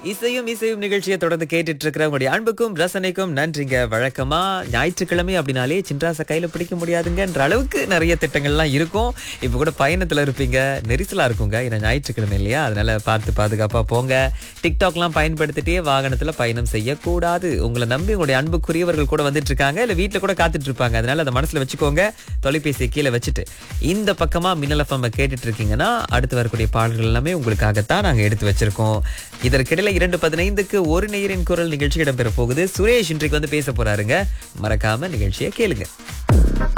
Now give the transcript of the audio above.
இசையும் இசையும் நிகழ்ச்சியை தொடர்ந்து கேட்டுட்டு இருக்கிற உங்களுடைய அன்புக்கும் ரசனைக்கும் நன்றிங்க வழக்கமா ஞாயிற்றுக்கிழமை அப்படின்னாலே சின்ராச கையில பிடிக்க முடியாதுங்கன்ற அளவுக்கு நிறைய திட்டங்கள்லாம் இருக்கும் இப்ப கூட பயணத்துல இருப்பீங்க நெரிசலா இருக்குங்க ஏன்னா ஞாயிற்றுக்கிழமை இல்லையா அதனால பார்த்து பாதுகாப்பா போங்க டிக்டாக்லாம் பயன்படுத்திட்டே வாகனத்துல பயணம் செய்யக்கூடாது உங்களை நம்பி உங்களுடைய அன்புக்குரியவர்கள் கூட வந்துட்டு இருக்காங்க இல்ல வீட்டுல கூட காத்துட்டு இருப்பாங்க அதனால அதை மனசுல வச்சுக்கோங்க தொலைபேசியை கீழே வச்சுட்டு இந்த பக்கமா மின்னல் எஃப்எம் கேட்டுட்டு இருக்கீங்கன்னா அடுத்து வரக்கூடிய பாடல்கள் எல்லாமே உங்களுக்காகத்தான் நாங்க எடுத்து வச்சிருக்கோம் இதற்கிடையில இரண்டு பதினைந்துக்கு ஒரு நேரின் குரல் நிகழ்ச்சி இடம்பெற போகுது சுரேஷ் இன்றைக்கு வந்து பேச போறாருங்க மறக்காம நிகழ்ச்சியை கேளுங்க